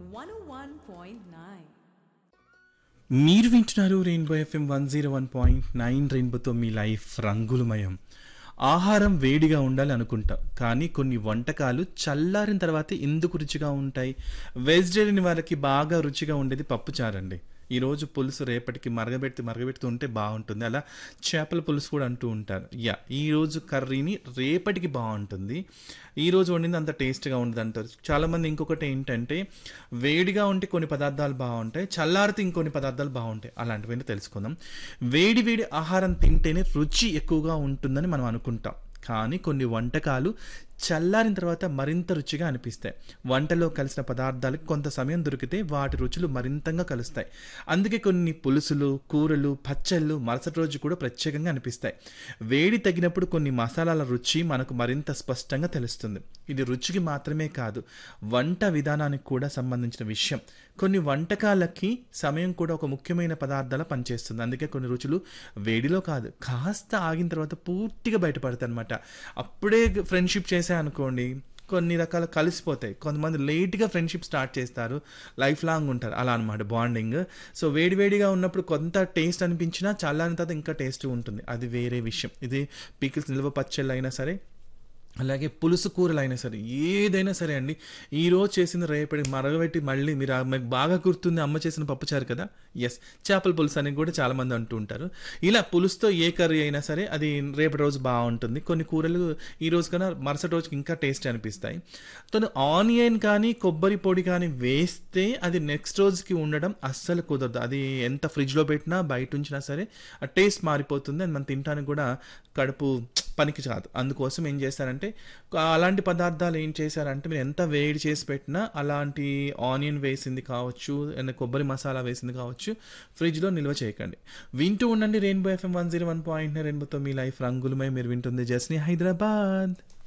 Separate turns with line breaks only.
101.9.
మీరు వింటున్నారు rainbow FM one zero one point nine రెయిన్బోతో మీ లైఫ్ రంగులమయం ఆహారం వేడిగా ఉండాలి అనుకుంటాం కానీ కొన్ని వంటకాలు చల్లారిన తర్వాత ఎందుకు రుచిగా ఉంటాయి వెజిటేరియన్ వాళ్ళకి బాగా రుచిగా ఉండేది పప్పుచారండి ఈరోజు పులుసు రేపటికి మరగబెట్టి మరగబెడుతూ ఉంటే బాగుంటుంది అలా చేపల పులుసు కూడా అంటూ ఉంటారు యా ఈ రోజు కర్రీని రేపటికి బాగుంటుంది ఈ రోజు వండింది అంత టేస్ట్గా ఉండదు అంటారు చాలామంది ఇంకొకటి ఏంటంటే వేడిగా ఉంటే కొన్ని పదార్థాలు బాగుంటాయి చల్లారితే ఇంకొన్ని పదార్థాలు బాగుంటాయి అలాంటివన్నీ తెలుసుకుందాం వేడి వేడి ఆహారం తింటేనే రుచి ఎక్కువగా ఉంటుందని మనం అనుకుంటాం కానీ కొన్ని వంటకాలు చల్లారిన తర్వాత మరింత రుచిగా అనిపిస్తాయి వంటలో కలిసిన పదార్థాలకు కొంత సమయం దొరికితే వాటి రుచులు మరింతగా కలుస్తాయి అందుకే కొన్ని పులుసులు కూరలు పచ్చళ్ళు మరుసటి రోజు కూడా ప్రత్యేకంగా అనిపిస్తాయి వేడి తగినప్పుడు కొన్ని మసాలాల రుచి మనకు మరింత స్పష్టంగా తెలుస్తుంది ఇది రుచికి మాత్రమే కాదు వంట విధానానికి కూడా సంబంధించిన విషయం కొన్ని వంటకాలకి సమయం కూడా ఒక ముఖ్యమైన పదార్థాల పనిచేస్తుంది అందుకే కొన్ని రుచులు వేడిలో కాదు కాస్త ఆగిన తర్వాత పూర్తిగా బయటపడతాయి అనమాట అప్పుడే ఫ్రెండ్షిప్ చేసా అనుకోండి కొన్ని రకాల కలిసిపోతాయి కొంతమంది లేట్గా ఫ్రెండ్షిప్ స్టార్ట్ చేస్తారు లైఫ్ లాంగ్ ఉంటారు అలా అనమాట బాండింగ్ సో వేడివేడిగా ఉన్నప్పుడు కొంత టేస్ట్ అనిపించినా చల్లారిన తర్వాత ఇంకా టేస్ట్ ఉంటుంది అది వేరే విషయం ఇది పీకిల్స్ నిల్వ పచ్చళ్ళు అయినా సరే అలాగే పులుసు కూరలు అయినా సరే ఏదైనా సరే అండి ఈ రోజు చేసిన రేపటి మరగబెట్టి మళ్ళీ మీరు ఆ- మీకు బాగా గుర్తుంది అమ్మ చేసిన పప్పుచారు కదా ఎస్ చేపల పులుసు అని కూడా చాలామంది అంటూ ఉంటారు ఇలా పులుసుతో ఏ కర్రీ అయినా సరే అది రేపటి రోజు బాగుంటుంది కొన్ని కూరలు ఈ రోజు కన్నా మరుసటి రోజుకి ఇంకా టేస్ట్ అనిపిస్తాయి తను ఆనియన్ కానీ కొబ్బరి పొడి కానీ వేస్తే అది నెక్స్ట్ రోజుకి ఉండడం అస్సలు కుదరదు అది ఎంత ఫ్రిడ్జ్లో పెట్టినా బయట ఉంచినా సరే ఆ టేస్ట్ మారిపోతుంది అది మనం తినడానికి కూడా కడుపు పనికి కాదు అందుకోసం ఏం చేస్తారంటే అలాంటి పదార్థాలు ఏం చేశారంటే మీరు ఎంత వేడి చేసి పెట్టినా అలాంటి ఆనియన్ వేసింది కావచ్చు అండ్ కొబ్బరి మసాలా వేసింది కావచ్చు ఫ్రిడ్జ్లో నిల్వ చేయకండి వింటూ ఉండండి rainbow FM one zero one point రెయిన్బోతో మీ లైఫ్ రంగులమై మీరు వింటుంది జస్ని హైదరాబాద్